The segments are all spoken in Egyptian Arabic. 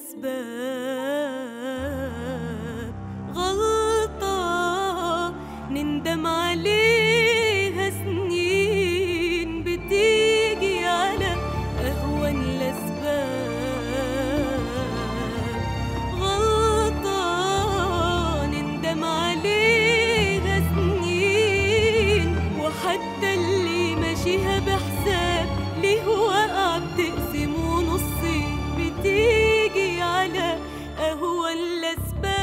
الأسباب غلطة نندم عليها سنين بتيجي على أهون الأسباب غلطة نندم عليها سنين وحتى اللي ماشيها بحساب ليه وقع بتقسمه نصين بتيجي على أهون الأسباب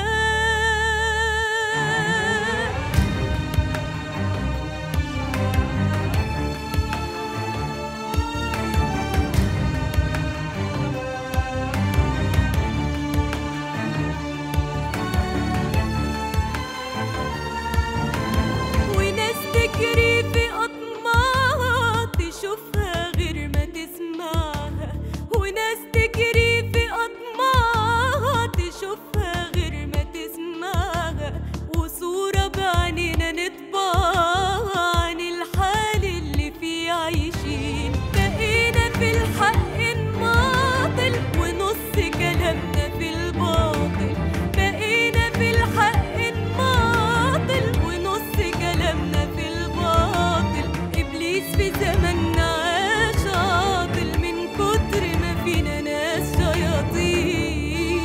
وناس تجري في أطماعها تشوفها غير ما تسمعها وناس تجري في أطماعها تشوفها غير ما تسمعها وصورة بعينينا نطبعها عن الحال اللي فيه عايشين بقينا في الحق نماطل ونص كلامنا في الباطل بقينا في الحق نماطل ونص كلامنا في الباطل إبليس في زماننا عاش عاطل من كتر ما فينا ناس شياطين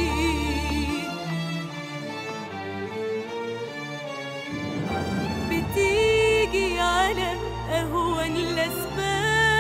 بتيجي على أهون الأسباب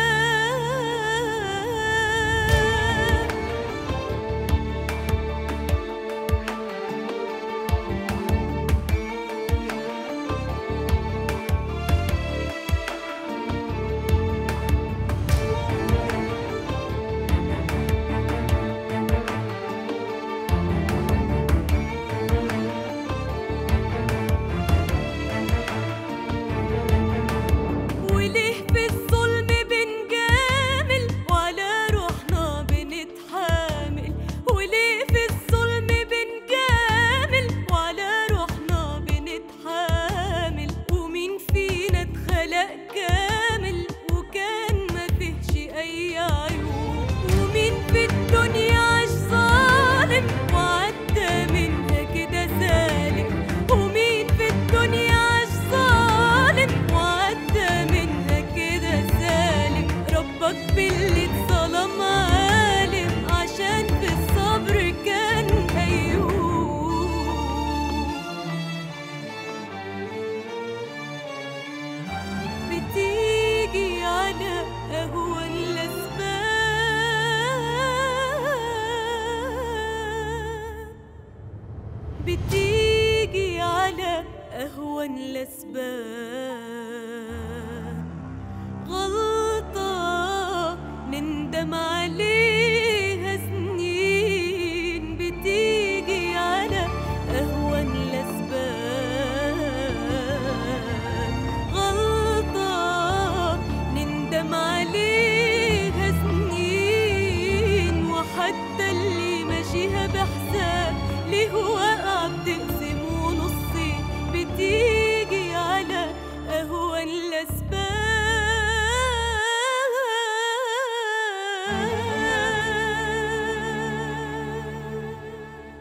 وليه في الظلم بنجامل وعلى روحنا بنتحامل وليه في الظلم بنجامل وعلى روحنا بنتحامل ومين فينا اتخلق كامل وكان ما فيهش اي عيوب ومين في الدنيا عاش ظالم وعدى منها كده سالم ومين في الدنيا عاش ظالم وعدى منها كده سالم ربك باللي اتظلم عالم عشان في الصبر كان أيوب بتيجي على أهون الأسباب بتيجي على أهون الأسباب غلطة نندم عليها سنين بتيجي على أهون الأسباب غلطة نندم عليها سنين وحتى اللي ماشيها بحساب ليه وقع بتقسمه نصين بتيجي على أهون الأسباب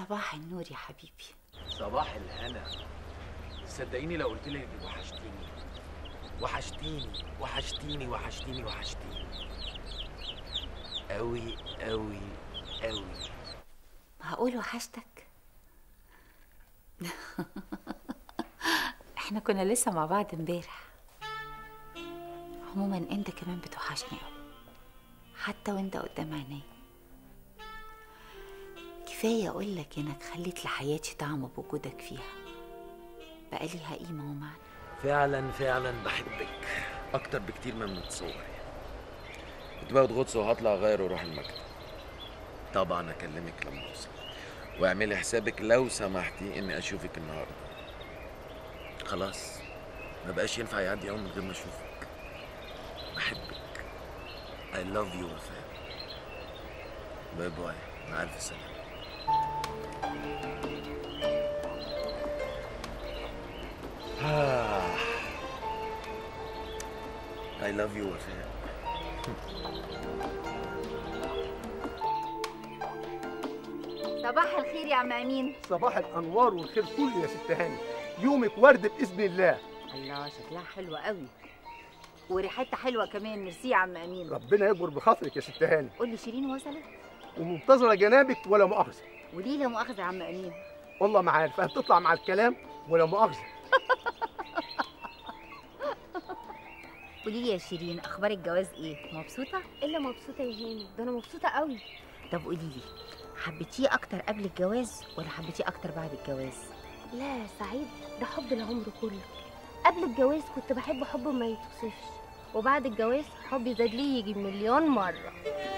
صباح النور يا حبيبي صباح الهنا صدقيني لو قلت لك وحشتيني وحشتيني وحشتيني وحشتيني وحشتيني أوي أوي أوي هقول وحشتك احنا كنا لسه مع بعض امبارح عموما انت كمان بتوحشني قوي حتى وانت قدام عيني كفايه اقول لك انك خليت لحياتي طعم بوجودك فيها بقى ليها قيمه ومعنى فعلا فعلا بحبك أكتر بكتير من متصور كنت باخد غطس وهطلع أغير وأروح المكتب طبعا أكلمك لما أوصل واعملي حسابك لو سمحتي إني أشوفك النهاردة خلاص ما بقاش ينفع يعدي يوم من غير ما أشوفك بحبك I love you وفاء باي باي مع ألف سلامة آه. I love you وفاء صباح الخير يا عم امين صباح الانوار والخير كله يا ست هاني يومك ورد باذن الله الله شكلها حلوة قوي وريحتها حلوة كمان ميرسي يا عم امين ربنا يكبر بخاطرك يا ست هاني قول لي شيرين وصلت ومنتظره جنابك ولا مؤاخذه وليه لا مؤاخذة يا عم امين والله ما عارف هتطلع مع الكلام ولا مؤاخذه قولي لي يا شيرين اخبار الجواز ايه مبسوطة الا مبسوطه يا هاني ده انا مبسوطه قوي طب قولي لي حبيتيه اكتر قبل الجواز ولا حبيتيه اكتر بعد الجواز لا يا سعيد ده حب العمر كله قبل الجواز كنت بحب حب ما يتوصفش وبعد الجواز حبي زاد لي يجي مليون مره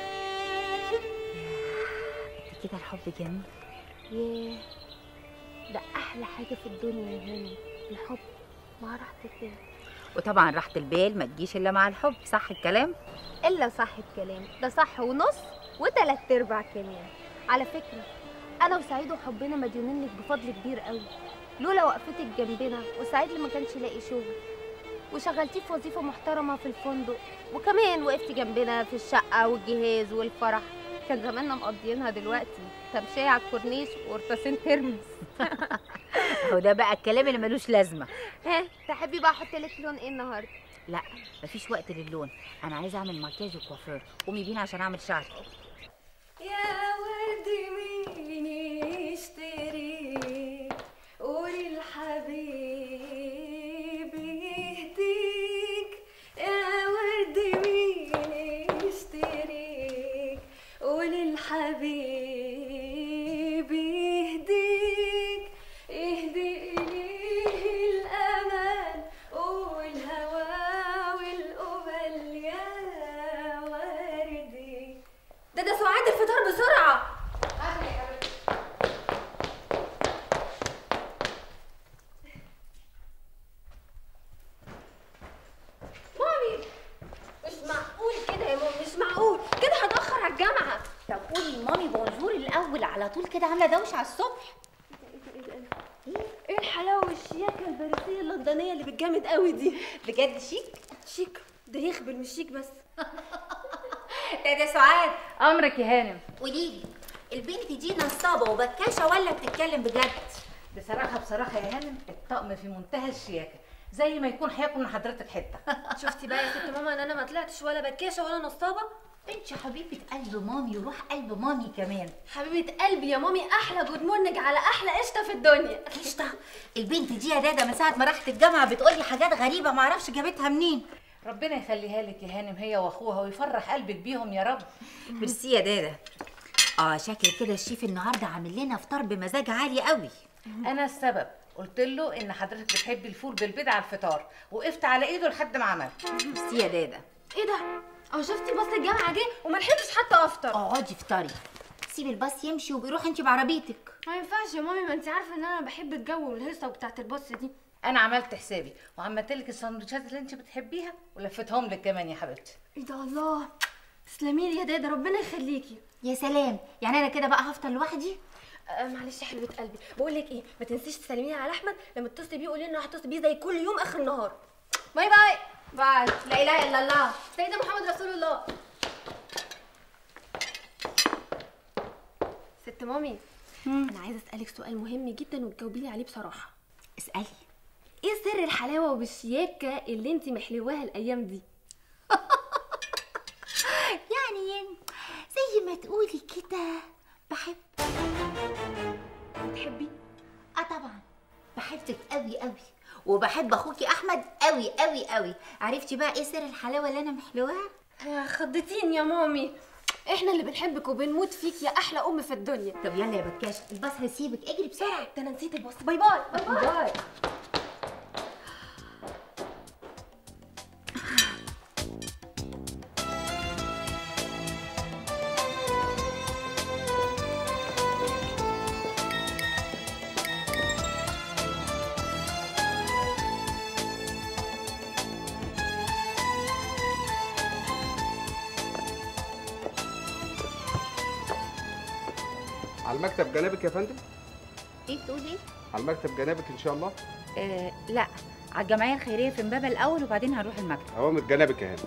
كده الحب جميل ياه ده احلى حاجه في الدنيا يا هاني الحب مع راحه البال وطبعا راحة البال ما تجيش الا مع الحب صح الكلام الا صح الكلام ده صح ونص وتلات ارباع كمان على فكره انا وسعيد وحبنا مديونين لك بفضل كبير قوي لولا وقفتك جنبنا وسعيد اللي ما كانش لاقي شغل وشغلتيه في وظيفه محترمه في الفندق وكمان وقفتي جنبنا في الشقه والجهاز والفرح كان زماننا مقضيينها دلوقتي تمشية على الكورنيش وقرطاسين ترمس هو ده بقى الكلام اللي ملوش لازمة ها تحبي بقى احط لك لون ايه النهارده لا مفيش وقت للون انا عايزة اعمل مكياج وكوافير قومي بينا عشان اعمل شعري يا ورد مين يشتريك قولي الحبيب يهديك يا ورد مين يشتريك قولي الحبيب يهديك يهدي إليه الأمان والهوى والقبل يا وردي ده ده سعاد الفطار بسرعة مامي مش معقول كده يا مامي مش معقول كده هتأخر على الجامعة طب قولي لمامي بونجور الاول على طول كده عامله دوشه على الصبح ايه الحلاوه والشياكه الباريسيه اللندنيه اللي بتجامد قوي دي بجد شيك شيك ده يخبل مش شيك بس ده ده سعاد امرك يا هانم قولي لي البنت دي نصابه وبكاشه ولا بتتكلم بجد بصراحه بصراحه يا هانم الطقم في منتهى الشياكه زي ما يكون هياكل من حضرتك حته شفتي بقى يا ست ماما ان انا ما طلعتش ولا بكاشه ولا نصابه انت حبيبه قلب مامي وروح قلب مامي كمان حبيبه قلبي يا مامي احلى جود مورنينج على احلى قشطه في الدنيا قشطه البنت دي يا دادا من ساعه ما راحت الجامعه بتقولي حاجات غريبه ما اعرفش جابتها منين ربنا يخليها لك يا هانم هي واخوها ويفرح قلبك بيهم يا رب ميرسي يا دادا اه شكل كده الشيف النهارده عامل لنا فطار بمزاج عالي قوي انا السبب قلت له ان حضرتك بتحبي الفول بالبيض على الفطار وقفت على ايده لحد ما عمل ميرسي يا دادا ايه ده اه شفتي باص الجامعه جه وما لحقتش حتى افطر اقعدي افطري سيبي الباص يمشي وبيروح انت بعربيتك ما ينفعش يا مامي ما انت عارفه ان انا بحب الجو والهيصه بتاعت الباص دي انا عملت حسابي وعملت لك السندوتشات اللي انت بتحبيها ولفتهم لك كمان يا حبيبتي ايه ده الله تسلمي لي يا دادا ربنا يخليكي يا سلام يعني انا كده بقى هفطر لوحدي آه معلش يا حبيبه قلبي بقول لك ايه ما تنسيش تسلميني على احمد لما تتصلي بيه قولي لنا هتصل بيه زي كل يوم اخر النهار باي باي باي لا اله الا الله سيدنا محمد رسول الله ست مامي انا عايزه اسالك سؤال مهم جدا وتجاوبي لي عليه بصراحه اسالي ايه سر الحلاوه والشياكه اللي انت محلواها الايام دي يعني زي ما تقولي كده بحب بتحبي اه طبعا بحبك قوي قوي وبحب اخوكي احمد قوي قوي قوي عرفتي بقى ايه سر الحلاوه اللي انا محلواها يا خضتين يا مامي احنا اللي بنحبك وبنموت فيك يا احلى ام في الدنيا طب يلا يا بكاش الباص هسيبك اجري بسرعه ده انا نسيت الباص باي باي باي باي, باي. على المكتب جنابك يا فندم ايه بتقول ايه على المكتب جنابك ان شاء الله آه لا على الجمعيه الخيريه في امبابه الاول وبعدين هنروح المكتب اوامر جنابك يا هانم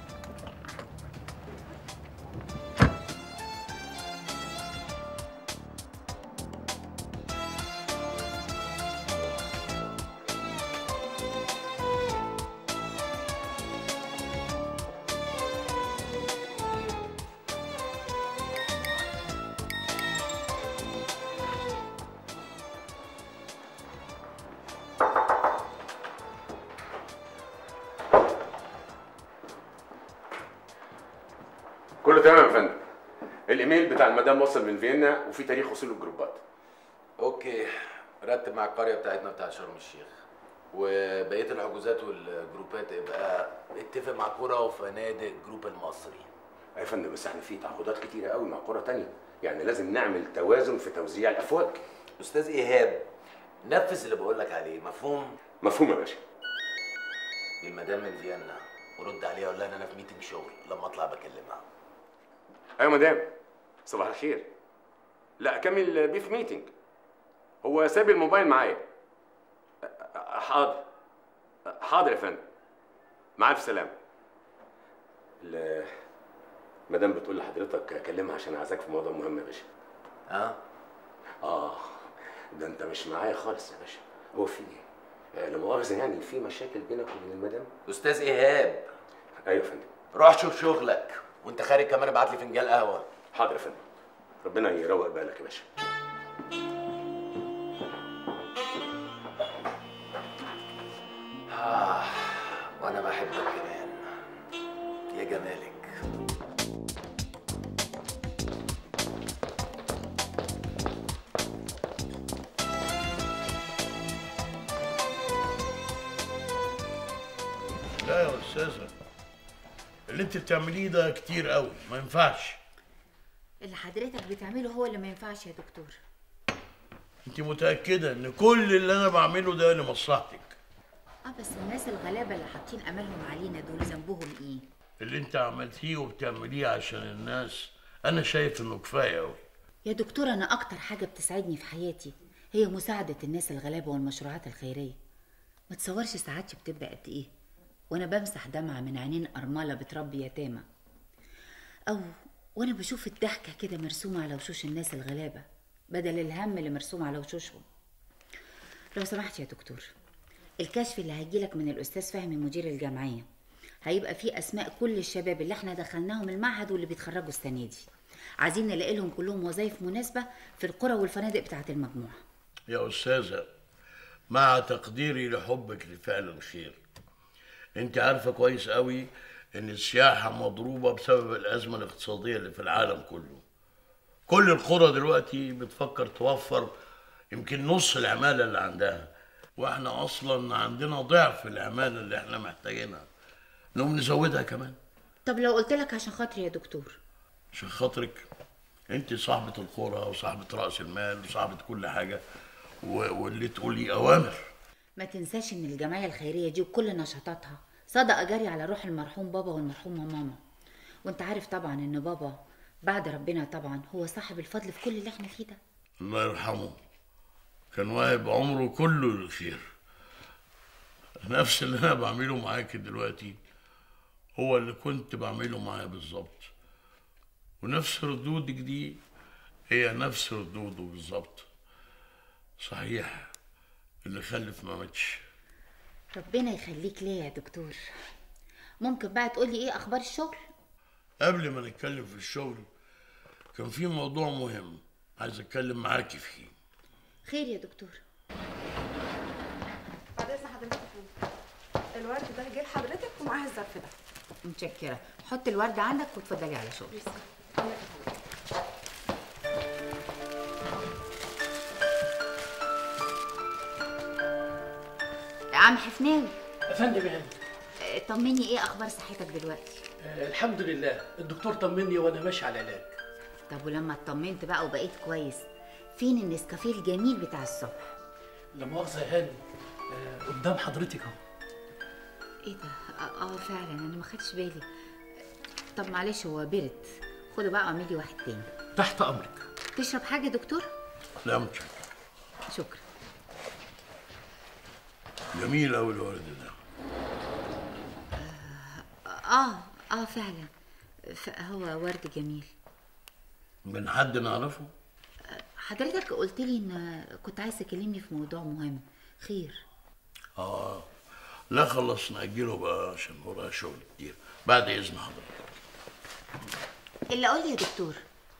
كله تمام يا فندم الايميل بتاع المدام وصل من فيينا وفي تاريخ وصول الجروبات اوكي رتب مع القريه بتاعتنا بتاعت شرم الشيخ وبقيه الحجوزات والجروبات ابقى اتفق مع كرة وفنادق جروب المصري يا فندم بس احنا في تعاقدات كتيره قوي مع قرى تانية يعني لازم نعمل توازن في توزيع الافواج استاذ ايهاب نفذ اللي بقول لك عليه مفهوم مفهوم يا باشا دي المدام من فيينا ورد عليها ولا انا في ميتنج شغل لما اطلع بكلمها ايوه مدام صباح الخير لا كمل بيف ميتنج هو ساب الموبايل معايا حاضر حاضر يا فندم مع الف سلامه ال- مدام بتقول لحضرتك اكلمها عشان عايزاك في موضوع مهم يا باشا ها اه ده انت مش معايا خالص يا باشا هو في ايه؟ آه، لا مؤاخذه يعني في مشاكل بينك وبين المدام استاذ ايهاب ايوه يا فندم روح شوف شغلك وانت خارج كمان ابعت لي فنجان قهوه حاضر يا فندم ربنا يروق بالك يا باشا آه وانا بحبك كمان يا جمالك لا يا استاذه اللي انت بتعمليه ده كتير قوي ما ينفعش اللي حضرتك بتعمله هو اللي ما ينفعش يا دكتور انت متاكده ان كل اللي انا بعمله ده لمصلحتك اه بس الناس الغلابه اللي حاطين املهم علينا دول ذنبهم ايه اللي انت عملتيه وبتعمليه عشان الناس انا شايف انه كفايه قوي يا دكتور انا اكتر حاجه بتسعدني في حياتي هي مساعده الناس الغلابه والمشروعات الخيريه ما تصورش سعادتي بتبقى قد ايه وانا بمسح دمعه من عينين ارمله بتربي يتامى او وانا بشوف الضحكه كده مرسومه على وشوش الناس الغلابه بدل الهم اللي مرسوم على وشوشهم لو سمحت يا دكتور الكشف اللي هيجيلك من الاستاذ فهمي مدير الجمعيه هيبقى فيه اسماء كل الشباب اللي احنا دخلناهم المعهد واللي بيتخرجوا السنه دي عايزين نلاقي لهم كلهم وظايف مناسبه في القرى والفنادق بتاعه المجموعه يا استاذه مع تقديري لحبك لفعل الخير انت عارفه كويس قوي ان السياحه مضروبه بسبب الازمه الاقتصاديه اللي في العالم كله كل القرى دلوقتي بتفكر توفر يمكن نص العماله اللي عندها واحنا اصلا عندنا ضعف العماله اللي احنا محتاجينها نقوم نزودها كمان طب لو قلت لك عشان خاطري يا دكتور عشان خاطرك انت صاحبه القرى وصاحبه راس المال وصاحبه كل حاجه و- واللي تقولي اوامر ما تنساش ان الجمعيه الخيريه دي وكل نشاطاتها صدقه جاري على روح المرحوم بابا والمرحومه ماما وانت عارف طبعا ان بابا بعد ربنا طبعا هو صاحب الفضل في كل اللي احنا فيه ده الله يرحمه كان واهب عمره كله للخير نفس اللي انا بعمله معاك دلوقتي هو اللي كنت بعمله معاه بالظبط ونفس ردودك دي هي نفس ردوده بالظبط صحيح اللي خلف ما ماتش ربنا يخليك ليا يا دكتور ممكن بقى تقولي ايه اخبار الشغل قبل ما نتكلم في الشغل كان في موضوع مهم عايز اتكلم معاكي فيه خير يا دكتور بعد اذن حضرتك الورد ده جه لحضرتك ومعاه الظرف ده متشكره حط الورد عندك واتفضلي على شغلك عم حفناوي يا فندم يا هاني آه، طمني ايه اخبار صحتك دلوقتي آه، الحمد لله الدكتور طمني وانا ماشي على علاج طب ولما اطمنت بقى وبقيت كويس فين النسكافيه الجميل بتاع الصبح لا مؤاخذه يا هاني آه، قدام حضرتك اهو ايه ده اه آه، فعلا انا ما خدتش بالي طب معلش هو برد خده بقى واعملي واحد تاني تحت امرك تشرب حاجه يا دكتور لا متشكر شكرا جميل أوي الورد ده اه اه فعلا ف- هو ورد جميل من حد نعرفه حضرتك قلت لي ان كنت عايز تكلمني في موضوع مهم خير اه لا خلص نأجله بقى عشان ورايا شغل كتير بعد إذن حضرتك اللي قول لي يا دكتور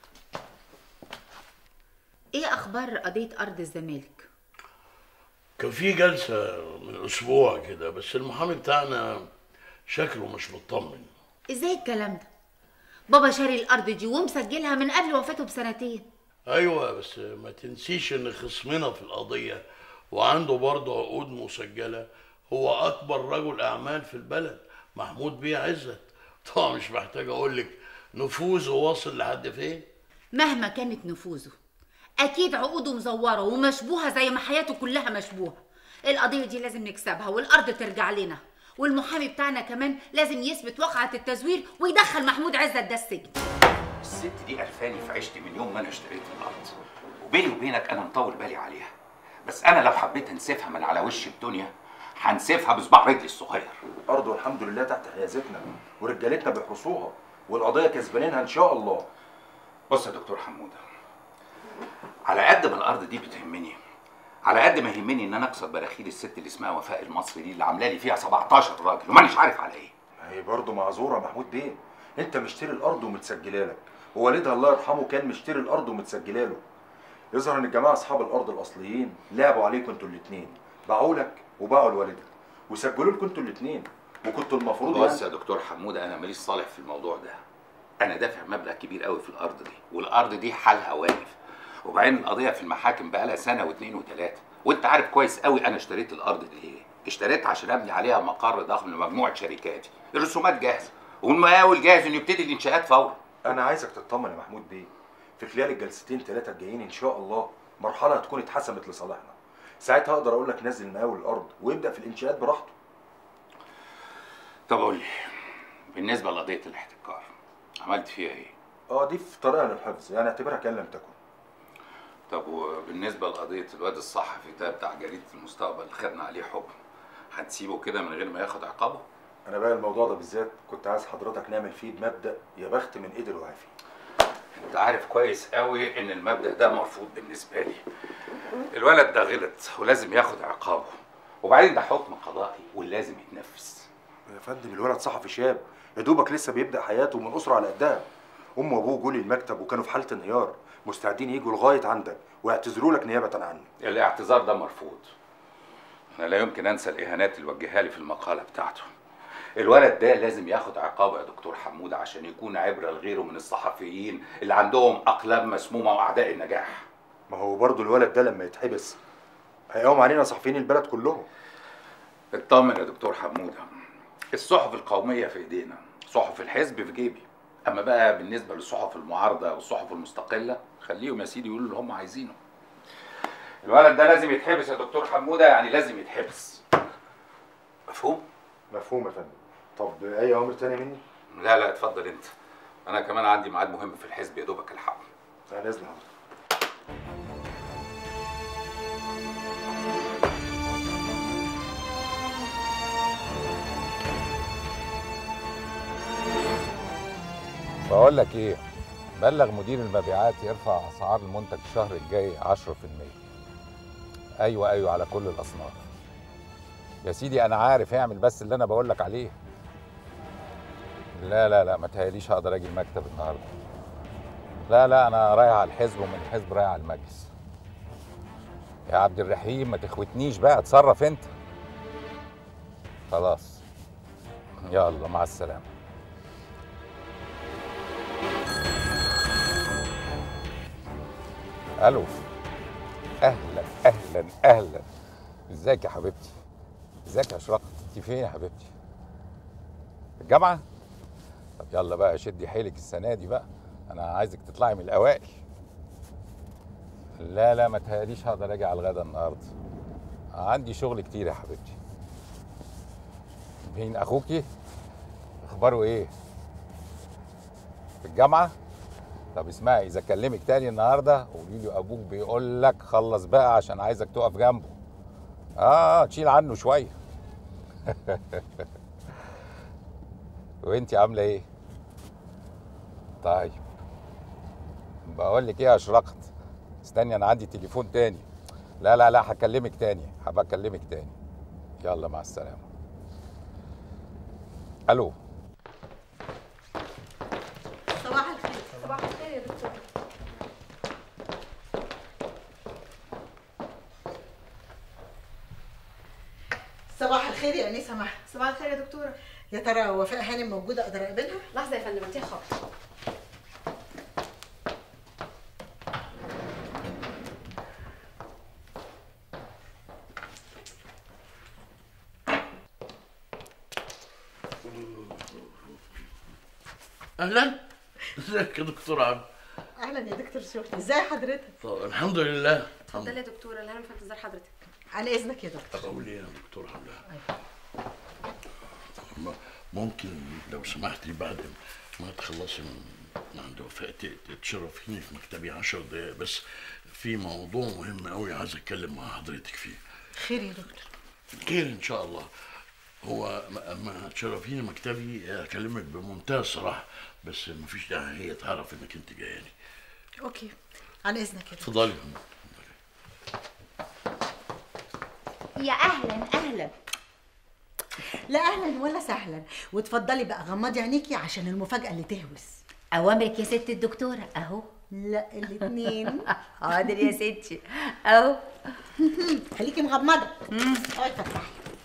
ايه اخبار قضيه ارض الزمالك كان في جلسة من أسبوع كده بس المحامي بتاعنا شكله مش مطمن ازاي الكلام ده بابا شاري الارض دي ومسجلها من قبل وفاته بسنتين أيوة بس ما تنسيش إن خصمنا في القضية وعنده برضه عقود مسجلة هو أكبر رجل أعمال في البلد محمود بيه عزت طبعا مش محتاج أقول لك نفوذه واصل لحد فين مهما كانت نفوذه اكيد عقوده مزوره ومشبوهه زي ما حياته كلها مشبوهه القضيه دي لازم نكسبها والارض ترجع لنا والمحامي بتاعنا كمان لازم يثبت وقعه التزوير ويدخل محمود عزت ده السجن الست دي قرفاني في عيشتي من يوم ما انا اشتريت الارض وبيني وبينك انا مطول بالي عليها بس انا لو حبيت انسفها من على وش الدنيا هنسفها بصباع رجلي الصغير الارض والحمد لله تحت حيازتنا ورجالتنا بيحرسوها والقضيه كسبانينها ان شاء الله بص يا دكتور حموده على قد ما الارض دي بتهمني على قد ما يهمني ان انا اكسر براخيل الست اللي اسمها وفاء المصري دي اللي عامله لي فيها 17 راجل ومانيش عارف على ايه هي برضه معذوره محمود بيه انت مشتري الارض ومتسجله لك ووالدها الله يرحمه كان مشتري الارض ومتسجله له يظهر ان الجماعه اصحاب الارض الاصليين لعبوا عليكم انتوا الاثنين باعوا لك وباعوا لوالدك وسجلوا لكم انتوا الاثنين وكنتوا المفروض بص يا دكتور حموده انا ماليش صالح في الموضوع ده انا دافع مبلغ كبير قوي في الارض دي والارض دي حالها واقف وبعدين القضيه في المحاكم بقالها سنه واثنين وثلاثه وانت عارف كويس قوي انا اشتريت الارض دي ليه اشتريتها عشان ابني عليها مقر ضخم لمجموعه شركاتي الرسومات جاهزه والمقاول جاهز انه يبتدي الانشاءات فورا انا عايزك تطمن يا محمود بيه في خلال الجلستين ثلاثه الجايين ان شاء الله مرحله هتكون اتحسمت لصالحنا ساعتها اقدر اقول لك نزل مقاول الارض ويبدا في الانشاءات براحته طب قول لي بالنسبه لقضيه الاحتكار عملت فيها ايه اه دي في طريقه للحفظ يعني اعتبرها كان لم تكن طب وبالنسبه لقضيه الواد الصحفي ده بتاع جريده المستقبل اللي خدنا عليه حكم هتسيبه كده من غير ما ياخد عقابه انا بقى الموضوع ده بالذات كنت عايز حضرتك نعمل فيه بمبدا يا بخت من قدر وعافي انت عارف كويس قوي ان المبدا ده مرفوض بالنسبه لي الولد ده غلط ولازم ياخد عقابه وبعدين ده حكم قضائي ولازم يتنفذ يا فندم الولد صحفي شاب يا دوبك لسه بيبدا حياته من اسره على قدها امه وابوه جولي المكتب وكانوا في حاله انهيار مستعدين يجوا لغايه عندك ويعتذروا لك نيابه عنه الاعتذار ده مرفوض انا لا يمكن انسى الاهانات اللي وجهها لي في المقاله بتاعته الولد ده لازم ياخد عقابه يا دكتور حمود عشان يكون عبره لغيره من الصحفيين اللي عندهم اقلام مسمومه واعداء النجاح ما هو برضه الولد ده لما يتحبس هيقوم علينا صحفيين البلد كلهم اطمن يا دكتور حموده الصحف القوميه في ايدينا صحف الحزب في جيبي اما بقى بالنسبه للصحف المعارضه والصحف المستقله خليهم يا سيدي يقولوا اللي هم عايزينه الولد ده لازم يتحبس يا دكتور حموده يعني لازم يتحبس مفهوم مفهوم يا فندم طب اي امر تاني مني لا لا اتفضل انت انا كمان عندي ميعاد مهم في الحزب يا دوبك الحق انا نازل حضرتك بقول لك ايه بلغ مدير المبيعات يرفع اسعار المنتج الشهر الجاي 10% ايوه ايوه على كل الاصناف يا سيدي انا عارف اعمل بس اللي انا بقول لك عليه لا لا لا ما تهيأليش هقدر اجي المكتب النهارده لا لا انا رايح على الحزب ومن الحزب رايح على المجلس يا عبد الرحيم ما تخوتنيش بقى اتصرف انت خلاص يلا مع السلامه الو اهلا اهلا اهلا ازيك يا حبيبتي ازيك يا اشرقت انت فين يا حبيبتي في الجامعه طب يلا بقى شدي حيلك السنه دي بقى انا عايزك تطلعي من الاوائل لا لا ما تهيأليش هقدر اجي على الغدا النهارده عندي شغل كتير يا حبيبتي مين اخوكي اخباره ايه في الجامعه طب اسمعي اذا كلمك تاني النهارده قولي له ابوك بيقول لك خلص بقى عشان عايزك تقف جنبه اه تشيل عنه شويه وانتي عامله ايه طيب بقول لك ايه يا اشرقت استني انا عندي تليفون تاني لا لا لا هكلمك تاني هبقى اكلمك تاني يلا مع السلامه الو صباح الخير صباح الخير يا دكتور صباح الخير يا انسه محا صباح الخير يا دكتوره يا ترى وفاء هانم موجوده اقدر اقابلها لحظه يا فندم اديها خبر اهلا ازيك يا دكتور عبد اهلا يا دكتور شوقي ازاي حضرتك طب الحمد لله اتفضلي يا دكتوره الهنا في انتظار حضرتك عن اذنك يا دكتور طب اقول ايه يا دكتور عبد م- ممكن لو سمحتي بعد ما تخلصي من من عند وفاء ت- تشرفيني في مكتبي 10 دقايق بس في موضوع مهم قوي عايز اتكلم مع حضرتك فيه خير يا دكتور خير ان شاء الله هو ما- اما تشرفيني مكتبي اكلمك بمنتهى الصراحه بس مفيش داعي هي تعرف انك انت جاياني اوكي عن اذنك يا دكتور اتفضلي يا اهلا اهلا لا اهلا ولا سهلا وتفضلي بقى غمضي عينيكي عشان المفاجاه اللي تهوس اوامرك يا ست الدكتوره اهو لا الاثنين حاضر يا ستي اهو خليكي مغمضه اقعدي فتحي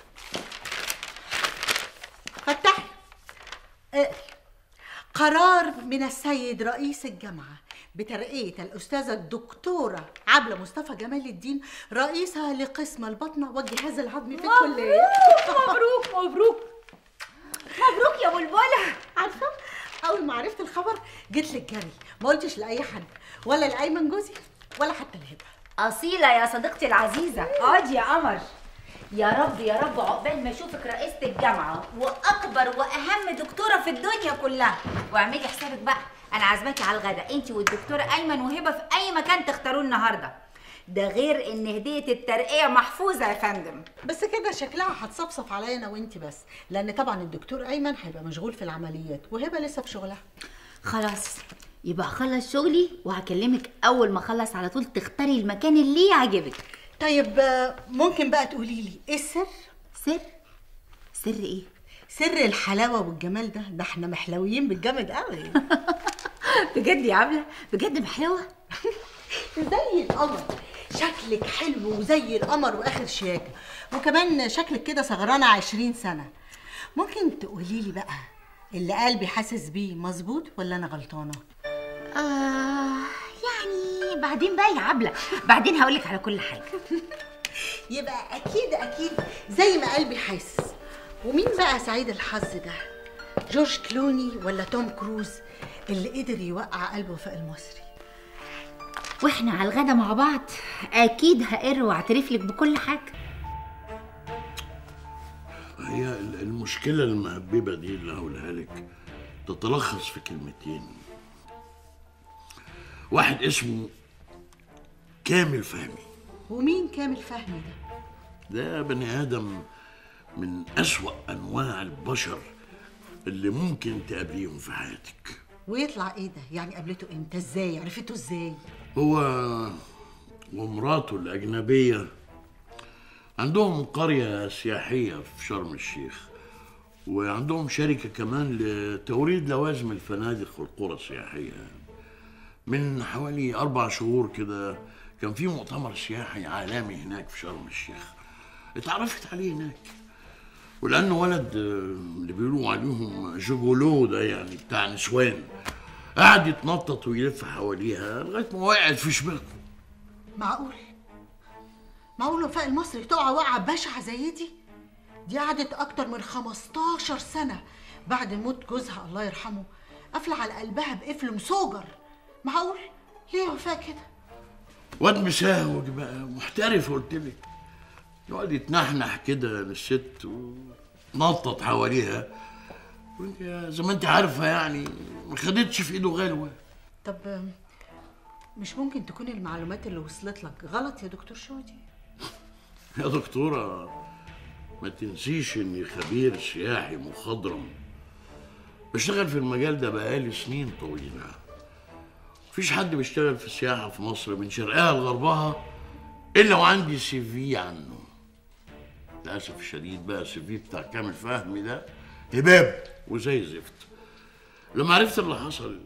فتحي اقري قرار من السيد رئيس الجامعة بترقية الأستاذة الدكتورة عبلة مصطفى جمال الدين رئيسة لقسم البطنة والجهاز الهضمي في الكلية مبروك مبروك مبروك يا بلبلة عارفة أول ما عرفت الخبر جيت لك جري ما قلتش لأي حد ولا لأيمن جوزي ولا حتى لهبة أصيلة يا صديقتي العزيزة اقعدي يا قمر يا رب يا رب عقبال ما اشوفك رئيسة الجامعة واكبر واهم دكتورة في الدنيا كلها واعملي حسابك بقى انا عازماكي على الغدا انت والدكتورة ايمن وهبة في اي مكان تختاروه النهاردة ده غير ان هدية الترقية محفوظة يا فندم بس كده شكلها هتصفصف عليا انا وانت بس لان طبعا الدكتور ايمن هيبقى مشغول في العمليات وهبه لسه في شغلها خلاص يبقى اخلص شغلي وهكلمك اول ما اخلص على طول تختاري المكان اللي يعجبك طيب آه، ممكن بقى تقولي لي ايه السر سر سر ايه سر الحلاوه والجمال ده ده احنا محلويين بالجامد قوي بجد يا عبله بجد محلوه زي القمر شكلك حلو وزي القمر واخر شياكه وكمان شكلك كده سهرانه عشرين سنه ممكن تقولي لي بقى اللي قلبي حاسس بيه مظبوط ولا انا غلطانه آه يعني بعدين بقى يا عبله بعدين هقولك على كل حاجه يبقى اكيد اكيد زي ما قلبي حاسس ومين بقى سعيد الحظ ده جورج كلوني ولا توم كروز اللي قدر يوقع قلب وفاء المصري واحنا على الغدا مع بعض اكيد هقر واعترف لك بكل حاجه هي ال- المشكلة المهببة دي اللي هقولها لك تتلخص في كلمتين واحد اسمه كامل فهمي ومين كامل فهمي ده ده بني آدم من أسوأ أنواع البشر اللي ممكن تقابليهم في حياتك ويطلع ايه ده يعني قابلته امتى ازاي عرفته ازاي هو ومراته الأجنبية عندهم قرية سياحية في شرم الشيخ وعندهم شركة كمان لتوريد لوازم الفنادق والقرى السياحية من حوالي أربع شهور كده كان في مؤتمر سياحي عالمي هناك في شرم الشيخ اتعرفت عليه هناك ولأنه ولد آه، اللي بيقولوا عليهم جوجولو ده يعني بتاع نسوان قعد يتنطط ويلف حواليها لغاية ما وقعت في شباكه معقول معقول وفاء المصري تقع وقعه بشعه زي دي دي قعدت اكتر من 15 سنه بعد موت جوزها الله يرحمه قافله على قلبها بقفل مسوجر معقول ليه يا وفاء كده واد مساوج بقى محترف قلت لك يقعد يتنحنح كده للست ونطط حواليها وانت يا- زي ما انت عارفه يعني ما خدتش في ايده غلوه طب آم، مش ممكن تكون المعلومات اللي وصلت لك غلط يا دكتور شودي يا دكتوره ما تنسيش اني خبير سياحي مخضرم بشتغل في المجال ده بقالي سنين طويله مفيش حد بيشتغل في السياحه في مصر من شرقها لغربها الا وعندي سي في عنه للاسف الشديد بقى السي في بتاع كامل فهمي ده هباب وزي زفت لما عرفت اللي حصل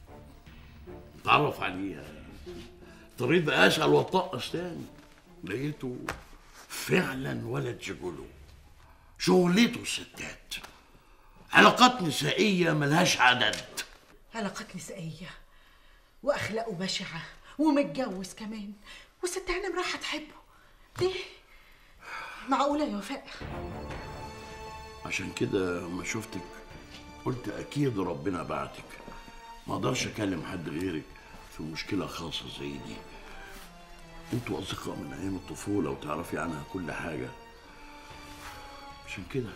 اتعرف عليها اضطريت بقى اسال واتطقس تاني لقيته فعلا ولد جيجولو شغلته الستات علاقات نسائيه ملهاش عدد علاقات نسائيه واخلاقه بشعه ومتجوز كمان وست هانم رايحه تحبه ليه معقوله يا وفاء عشان كده لما شفتك قلت اكيد ربنا بعتك ما اقدرش اكلم حد غيرك في مشكله خاصه زي دي انتوا اصدقاء من ايام الطفوله وتعرفي عنها كل حاجه عشان كده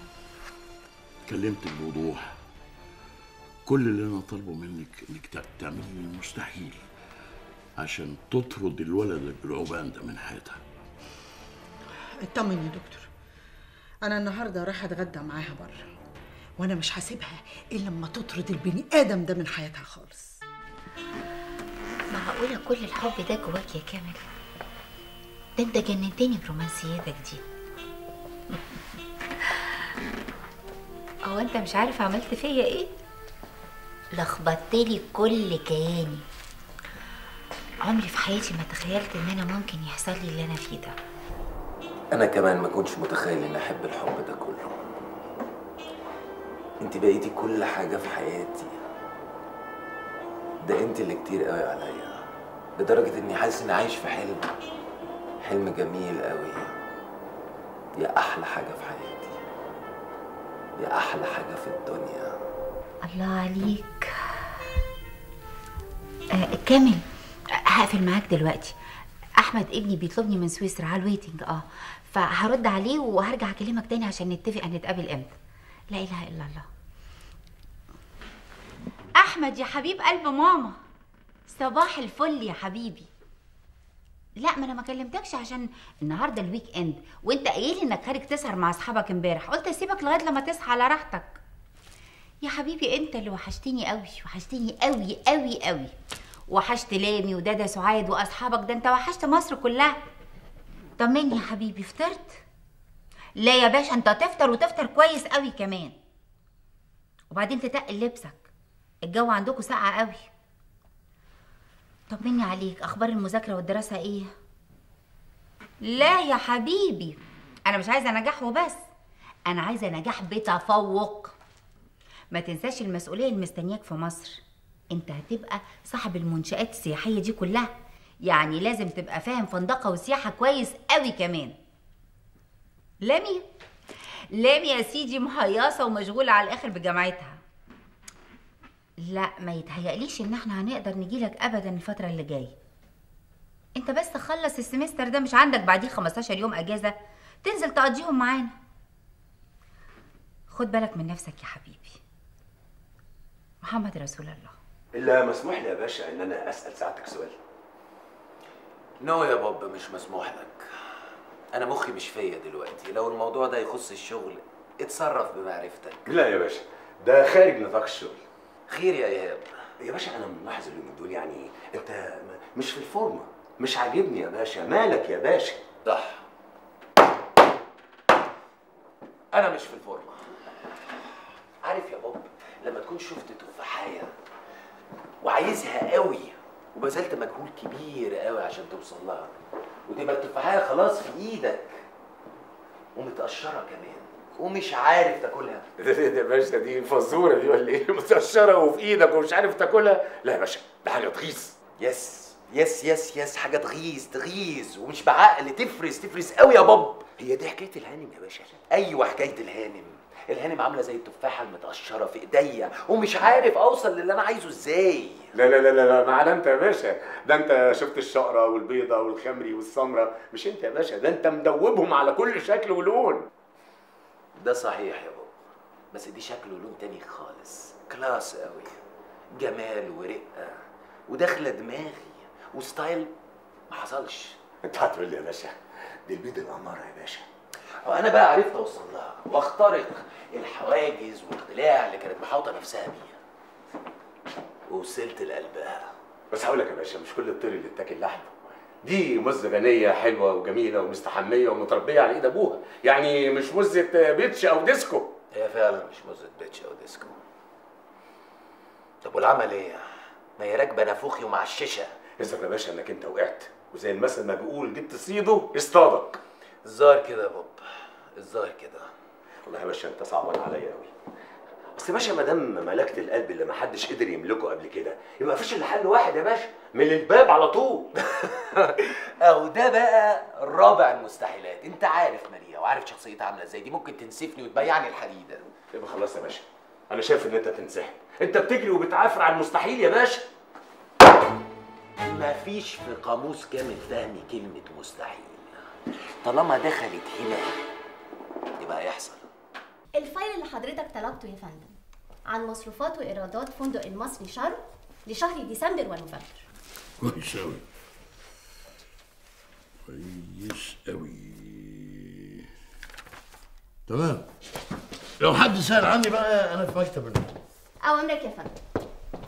كلمتك بوضوح كل اللي انا طالبه منك انك تع- تعملي المستحيل عشان تطرد الولد الجلعبان ده من حياتها اطمن يا دكتور انا النهارده رايحه اتغدى معاها بره وانا مش هسيبها الا لما تطرد البني ادم ده من حياتها خالص معقولة كل الحب ده جواك يا كامل ده انت جننتني برومانسيتك دي هو انت مش عارف عملت فيا ايه لخبطتلي كل كياني عمري في حياتي ما تخيلت ان انا ممكن يحصل لي اللي انا فيه ده انا كمان ما كنتش متخيل اني احب الحب ده كله انت بقيتي كل حاجه في حياتي ده انت اللي كتير قوي عليا لدرجه اني حاسس اني عايش في حلم حلم جميل قوي يا احلى حاجه في حياتي يا احلى حاجه في الدنيا الله عليك آه كامل هقفل معاك دلوقتي احمد ابني بيطلبني من سويسرا على الويتنج اه فهرد عليه وهرجع اكلمك تاني عشان نتفق هنتقابل امتى لا اله الا الله احمد يا حبيب قلب ماما صباح الفل يا حبيبي لا ما انا ما كلمتكش عشان النهارده الويك اند وانت قايل لي انك خارج تسهر مع اصحابك امبارح قلت اسيبك لغايه لما تصحى على راحتك يا حبيبي انت اللي وحشتني قوي وحشتني قوي قوي قوي وحشت لامي ودادا سعاد واصحابك ده انت وحشت مصر كلها طمني يا حبيبي فطرت لا يا باشا انت تفطر وتفطر كويس قوي كمان وبعدين تتقل لبسك الجو عندكم ساقع قوي طمني عليك اخبار المذاكره والدراسه ايه لا يا حبيبي انا مش عايزه نجاح وبس انا عايزه نجاح بتفوق ما تنساش المسؤوليه اللي مستنياك في مصر انت هتبقى صاحب المنشآت السياحيه دي كلها يعني لازم تبقى فاهم فندقه وسياحه كويس قوي كمان لامي لامي يا سيدي مهيصه ومشغوله على الاخر بجامعتها لا ما يتهيأليش ان احنا هنقدر نجيلك ابدا الفتره اللي جايه انت بس تخلص السمستر ده مش عندك بعديه 15 يوم اجازه تنزل تقضيهم معانا خد بالك من نفسك يا حبيبي محمد رسول الله الا مسموح لي يا باشا ان انا اسال ساعتك سؤال نو يا بابا مش مسموح لك انا مخي مش فيا دلوقتي لو الموضوع ده يخص الشغل اتصرف بمعرفتك لا يا باشا ده خارج نطاق الشغل خير يا ايهاب يا باشا انا ملاحظ اليومين دول يعني انت م- مش في الفورمه مش عاجبني يا باشا مالك يا باشا صح انا مش في الفورمه عارف يا بوب لما تكون شفت تفاحيه وعايزها قوي وبذلت مجهود كبير قوي عشان توصل لها وتبقى التفاحيه خلاص في ايدك ومتقشره كمان ومش عارف تاكلها يا باشا دي فزوره دي ولا ايه متقشره وفي ايدك ومش عارف تاكلها لا يا باشا ده حاجه تغيظ يس يس يس يس حاجه تغيظ تغيظ ومش بعقل تفرز تفرز قوي يا باب هي دي حكايه الهانم يا باشا ايوه حكايه الهانم الهانم عامله زي التفاحه المتقشره في ايديا ومش عارف اوصل للي انا عايزه ازاي لا لا لا لا لا ما على انت يا باشا ده انت شفت الشقره والبيضه والخمري والسمره مش انت يا باشا ده انت مدوبهم على كل شكل ولون ده صحيح يا بابا بس دي شكله لون تاني خالص كلاس قوي جمال ورقه وداخله دماغي وستايل ما حصلش انت هتقول لي يا باشا دي البيض القماره يا باشا وانا بقى عرفت اوصل لها واخترق الحواجز والضلاع اللي كانت محاوطه نفسها بيها ووصلت لقلبها بس هقول لك يا باشا مش كل الطير اللي اتاكل لحمه دي مزه غنيه حلوه وجميله ومستحميه ومتربيه على ايد ابوها يعني مش مزه بيتش او ديسكو هي فعلا مش مزة بيتش او ديسكو طب والعمل ايه؟ ما هي راكبه نافوخي ومعششه اسف يا باشا انك انت وقعت وزي المثل ما بيقول جبت صيده اصطادك الظاهر كده يا بابا الظاهر كده والله يا باشا انت صعبان عليا قوي بس يا باشا ما دام ملكت القلب اللي ما حدش قدر يملكه قبل كده يبقى مفيش الا حل واحد يا باشا من الباب على طول اهو ده بقى رابع المستحيلات انت عارف ماريا وعارف شخصيتها عامله ازاي دي ممكن تنسفني وتبيعني الحديده يبقى خلاص يا باشا انا شايف ان انت تنسحب انت بتجري وبتعافر على المستحيل يا باشا مفيش في قاموس كامل فهمي كلمه مستحيل طالما دخلت هنا يبقى هيحصل الفايل اللي حضرتك طلبته يا فندم عن مصروفات وايرادات فندق المصري شرم لشهر ديسمبر ونوفمبر كويس أوي كويس أوي تمام لو حد سأل عني بقى أنا في مكتب المدير اوامرك يا فندم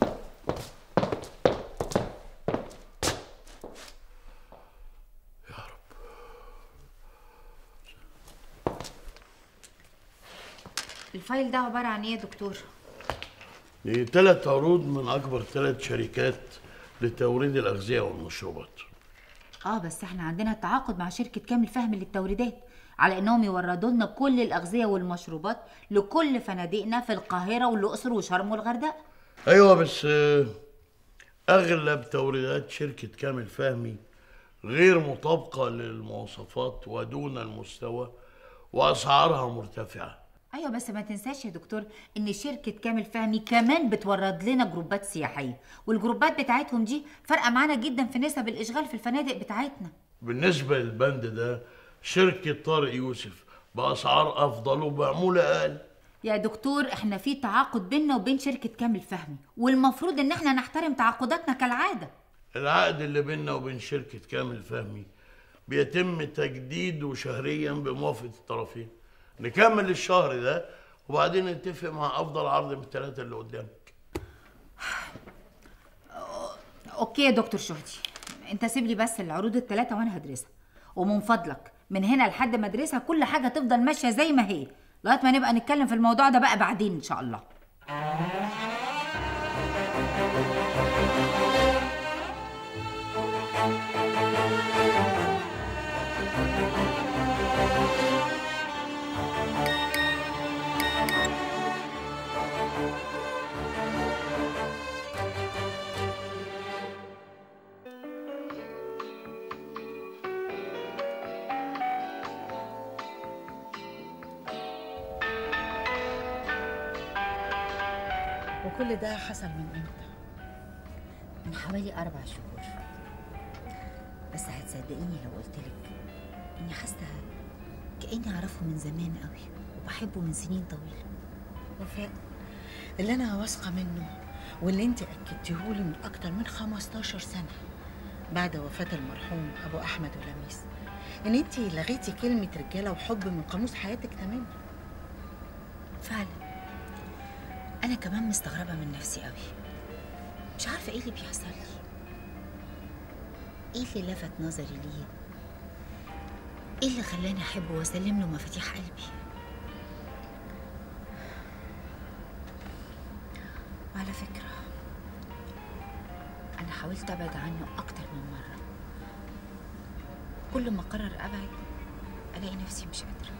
الفايل ده عبارة عن ايه يا دكتور؟ دي ثلاث عروض من أكبر ثلاث شركات لتوريد الأغذية والمشروبات اه بس احنا عندنا تعاقد مع شركة كامل فهم للتوريدات على انهم يوردوا لنا كل الاغذية والمشروبات لكل فنادقنا في القاهرة والاقصر وشرم والغردقة أيوة بس آه، أغلب توريدات شركة كامل فهمي غير مطابقة للمواصفات ودون المستوى وأسعارها مرتفعة ايوه بس ما تنساش يا دكتور ان شركة كامل فهمي كمان بتورد لنا جروبات سياحية والجروبات بتاعتهم دي فارقة معانا جدا في نسب الاشغال في الفنادق بتاعتنا بالنسبة للبند ده شركة طارق يوسف بأسعار أفضل وبعمولة أقل يا دكتور احنا في تعاقد بيننا وبين شركة كامل فهمي والمفروض ان احنا نحترم تعاقداتنا كالعادة العقد اللي بيننا وبين شركة كامل فهمي بيتم تجديده شهريا بموافقة الطرفين نكمل الشهر ده وبعدين نتفق مع أفضل عرض من الثلاثة اللي قدامك اوكي يا دكتور شهدي انت سيب لي بس العروض الثلاثة وانا هدرسها ومن فضلك من هنا لحد ما ادرسها كل حاجة تفضل ماشية زي ما هي لغاية ما نبقى نتكلم في الموضوع ده بقى بعدين ان شاء الله وكل ده حصل من امتى؟ من حوالي أربع شهور بس هتصدقيني لو قلتلك إني حاسة كأني أعرفه من زمان قوي وبحبه من سنين طويلة وفاء اللي انا واثقه منه واللي انت اكدتيهولي من اكتر من 15 سنه بعد وفاه المرحوم ابو احمد ولميس ان انت لغيتي كلمه رجاله وحب من قاموس حياتك تماما فعلا انا كمان مستغربه من نفسي قوي مش عارفه ايه اللي بيحصل لي ايه اللي لفت نظري ليه ايه اللي خلاني احبه واسلم له مفاتيح قلبي وعلى فكره انا حاولت ابعد عنه اكتر من مره كل ما اقرر ابعد الاقي نفسي مش قادره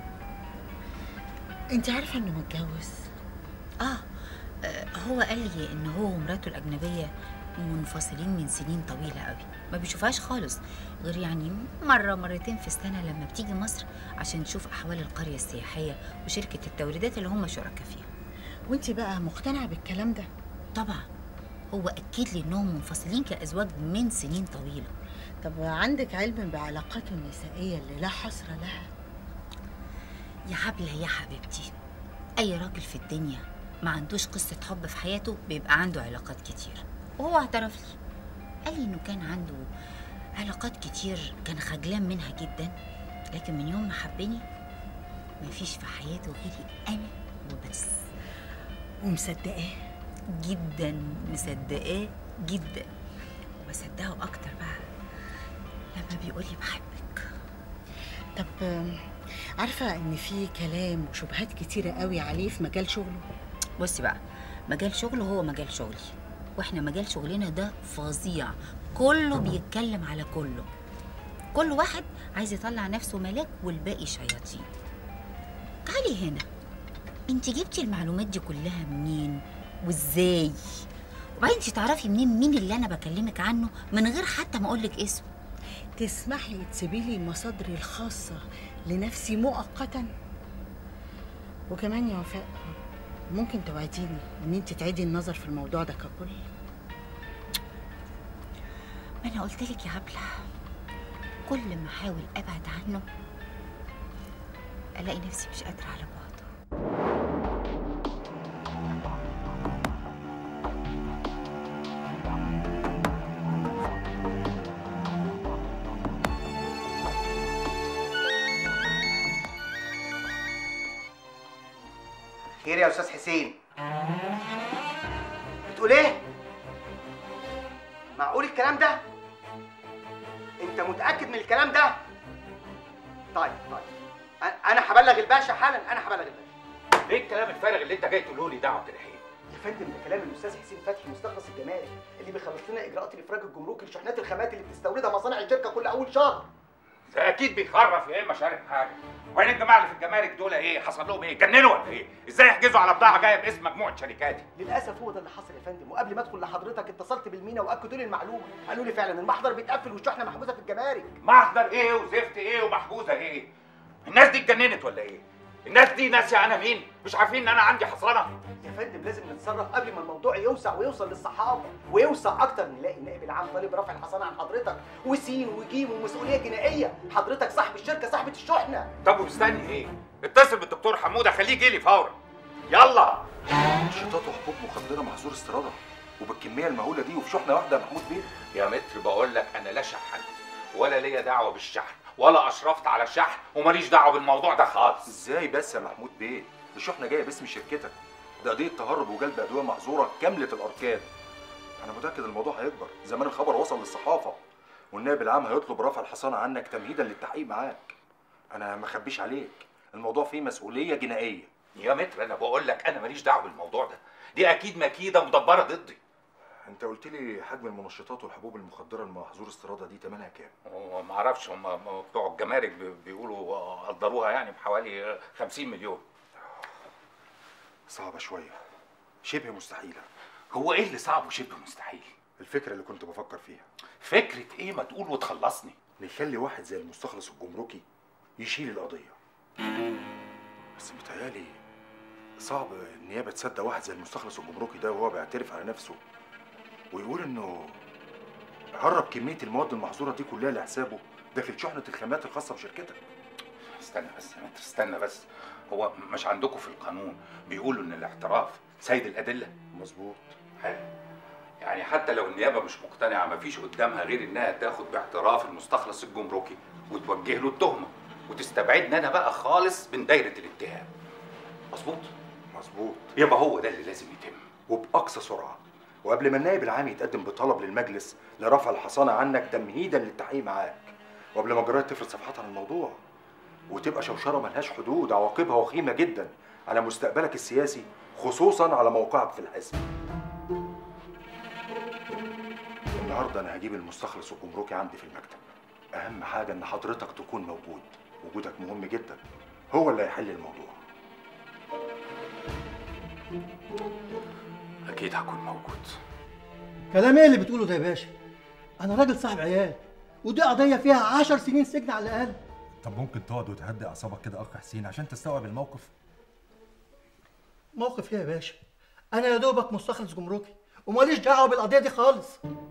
انت عارفه انه متجوز آه آه، هو قال لي ان هو ومراته الاجنبيه منفصلين من سنين طويله قوي ما بيشوفهاش خالص غير يعني مره مرتين في السنه لما بتيجي مصر عشان تشوف احوال القريه السياحيه وشركه التوريدات اللي هم شركاء فيها وانت بقى مقتنعه بالكلام ده طبعا هو اكد لي انهم منفصلين كازواج من سنين طويله طب عندك علم بعلاقاته النسائيه اللي لا حصر لها يا حبلة يا حبيبتي أي راجل في الدنيا ما عندوش قصة حب في حياته بيبقى عنده علاقات كتير وهو اعترف لي قال لي إنه كان عنده علاقات كتير كان خجلان منها جدا لكن من يوم ما حبني مفيش في حياته غيري أنا وبس ومصدقاه جدا مصدقاه جدا وبصدقه أكتر بقى لما بيقولي بحبك طب آم، عارفه ان في كلام وشبهات كتيره قوي عليه في مجال شغله بصي بقى مجال شغله هو مجال شغلي واحنا مجال شغلنا ده فظيع كله بيتكلم على كله كل واحد عايز يطلع نفسه ملاك والباقي شياطين تعالي هنا انت جبتي المعلومات دي كلها منين وازاي وبعدين انت تعرفي منين مين اللي انا بكلمك عنه من غير حتى ما اقولك اسمه تسمحي تسيبي لي مصادري الخاصه لنفسي مؤقتا وكمان يا وفاء ممكن توعديني ان انت تعيدي النظر في الموضوع ده ككل ما انا قلت لك يا عبله كل ما احاول ابعد عنه الاقي نفسي مش قادره على بعضه خير يا استاذ حسين بتقول ايه معقول الكلام ده انت متاكد من الكلام ده طيب طيب أ- انا هبلغ الباشا حالا انا هبلغ الباشا ايه الكلام الفارغ اللي انت جاي تقوله لي ده يا عبد الرحيم يا فندم ده كلام الاستاذ حسين فتحي مستخلص الجمارك اللي بيخلص لنا اجراءات الافراج الجمركي لشحنات الخامات اللي بتستوردها مصانع الشركه كل اول شهر ده اكيد بيخرف يا اما شارب حاجه وبعدين الجماعه اللي في الجمارك دول ايه حصل لهم ايه جننوا ولا ايه ازاي يحجزوا على بضاعه جايه باسم مجموعه شركات للاسف هو ده اللي حصل يا فندم وقبل ما ادخل لحضرتك اتصلت بالمينا واكدوا لي المعلومه قالوا لي فعلا المحضر بيتقفل والشحنه محجوزه في الجمارك محضر ايه وزفت ايه ومحجوزه ايه الناس دي اتجننت ولا ايه الناس دي ناسيه انا مين مش عارفين ان انا عندي حصانه يا فندم لازم نتصرف قبل ما الموضوع يوسع ويوصل للصحافه ويوسع اكتر نلاقي النائب العام طالب رفع الحصانه عن حضرتك وسين وجيم ومسؤوليه جنائيه حضرتك صاحب الشركه صاحبه الشحنه طب ومستني ايه اتصل بالدكتور حموده خليه يجي لي فورا يلا نشاطات وحبوب مخدره محظور استيرادها وبالكميه المهوله دي وفي شحنه واحده يا محمود بيه يا متر بقول لك انا لا شحنت ولا ليا دعوه بالشحن ولا اشرفت على الشحن وماليش دعوه بالموضوع ده خالص ازاي بس يا محمود بيه الشحنه جايه باسم شركتك ده قضيه تهرب وجلب ادويه محظوره كامله الاركان انا متاكد الموضوع هيكبر زمان الخبر وصل للصحافه والنائب العام هيطلب رفع الحصانه عنك تمهيدا للتحقيق معاك انا ما اخبيش عليك الموضوع فيه مسؤوليه جنائيه يا متر انا بقول لك انا ماليش دعوه بالموضوع ده دي اكيد مكيده مدبره ضدي انت قلت لي حجم المنشطات والحبوب المخدره المحظور استيرادها دي ثمنها كام ما اعرفش هم بتوع الجمارك بي- بيقولوا قدروها يعني بحوالي 50 مليون صعبه شويه شبه مستحيله هو ايه اللي صعب وشبه مستحيل الفكره اللي كنت بفكر فيها فكره ايه ما تقول وتخلصني نخلي واحد زي المستخلص الجمركي يشيل القضيه بس متهيألي صعب النيابه تصدق واحد زي المستخلص الجمركي ده وهو بيعترف على نفسه ويقول انه هرب كميه المواد المحظوره دي كلها لحسابه داخل شحنه الخامات الخاصه بشركتك استنى بس يا متر استنى بس هو مش عندكم في القانون بيقولوا ان الاعتراف سيد الادله مظبوط حلو يعني حتى لو النيابه مش مقتنعه مفيش قدامها غير انها تاخد باعتراف المستخلص الجمركي وتوجه له التهمه وتستبعدني انا بقى خالص من دايره الاتهام مظبوط مظبوط يبقى هو ده اللي لازم يتم وباقصى سرعه وقبل ما النائب العام يتقدم بطلب للمجلس لرفع الحصانه عنك تمهيدا للتحقيق معاك وقبل ما الجرايد تفرض صفحات عن الموضوع وتبقى شوشره ملهاش حدود عواقبها وخيمه جدا على مستقبلك السياسي خصوصا على موقعك في الحزب النهارده انا هجيب المستخلص الجمركي عندي في المكتب اهم حاجه ان حضرتك تكون موجود وجودك مهم جدا هو اللي هيحل الموضوع اكيد هكون موجود كلام ايه اللي بتقوله ده يا باشا انا راجل صاحب عيال ودي قضيه فيها عشر سنين سجن على الاقل طب ممكن تقعد وتهدي اعصابك كده اخ حسين عشان تستوعب الموقف موقف ايه يا باشا انا يا دوبك مستخلص جمركي وماليش دعوه بالقضيه دي خالص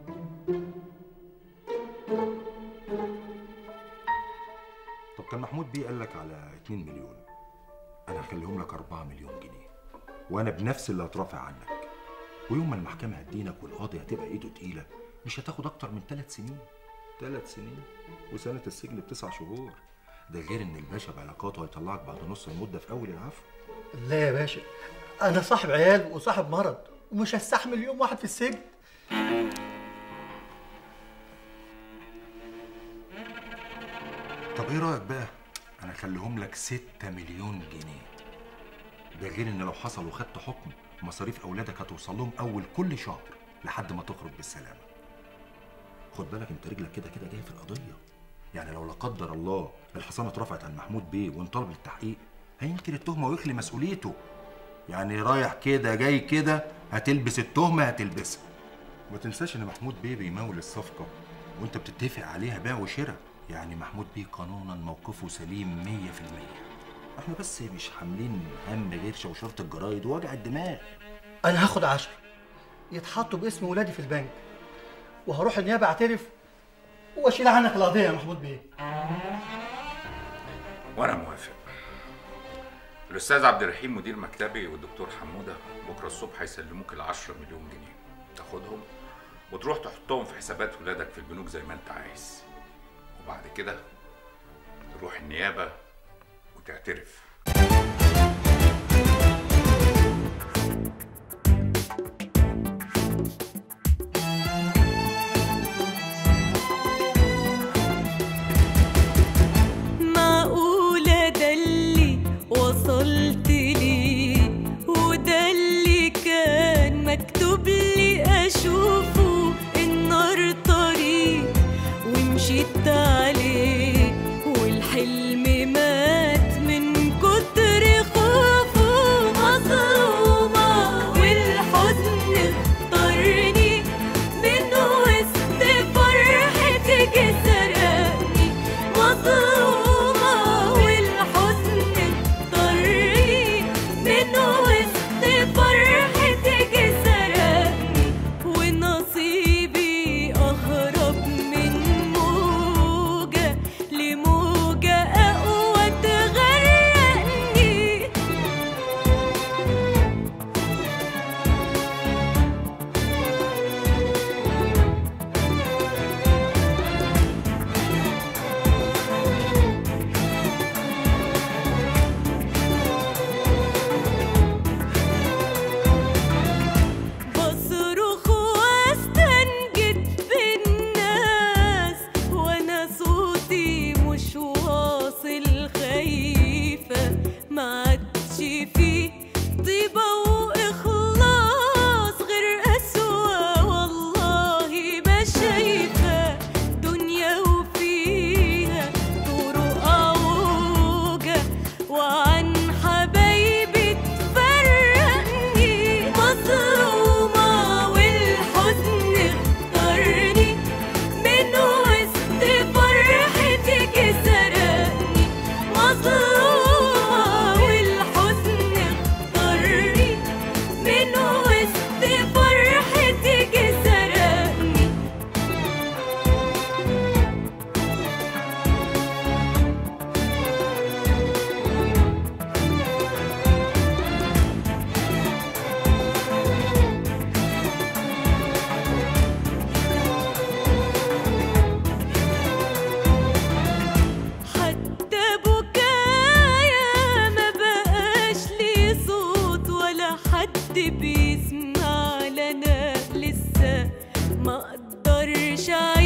طب كان محمود بيه قال لك على 2 مليون انا هخليهم لك 4 مليون جنيه وانا بنفسي اللي هترافع عنك ويوم ما المحكمه هتدينك والقاضي هتبقى ايده تقيله مش هتاخد اكتر من ثلاث سنين ثلاث سنين وسنه السجن بتسع شهور ده غير ان الباشا بعلاقاته هيطلعك بعد نص المده في اول العفو لا يا باشا انا صاحب عيال وصاحب مرض ومش هستحمل يوم واحد في السجن طب ايه رايك بقى انا اخليهم لك 6 مليون جنيه ده غير ان لو حصل وخدت حكم مصاريف اولادك هتوصل لهم اول كل شهر لحد ما تخرج بالسلامه خد بالك انت رجلك كده كده جاي في القضيه يعني لو لا قدر الله الحصانه اترفعت عن محمود بيه وانطلب للتحقيق هينكر التهمه ويخلي مسؤوليته يعني رايح كده جاي كده هتلبس التهمه هتلبسها ما تنساش ان محمود بيه بيمول الصفقه وانت بتتفق عليها بيع وشراء يعني محمود بيه قانونا موقفه سليم 100% احنا بس مش حاملين هم غير شوشره الجرايد ووجع الدماغ انا هاخد عشرة يتحطوا باسم ولادي في البنك وهروح النيابه اعترف واشيل عنك القضيه يا محمود بيه وانا موافق الاستاذ عبد الرحيم مدير مكتبي والدكتور حموده بكره الصبح هيسلموك ال 10 مليون جنيه تاخدهم وتروح تحطهم في حسابات ولادك في البنوك زي ما انت عايز وبعد كده تروح النيابه وتعترف معقولة ده اللي وصلت ليه وده اللي كان مكتوب لي أشوفه النار طريق ومشيت عليه والحلم مات من كتر خوفه مظلومة والحزن انسى ما اقدرش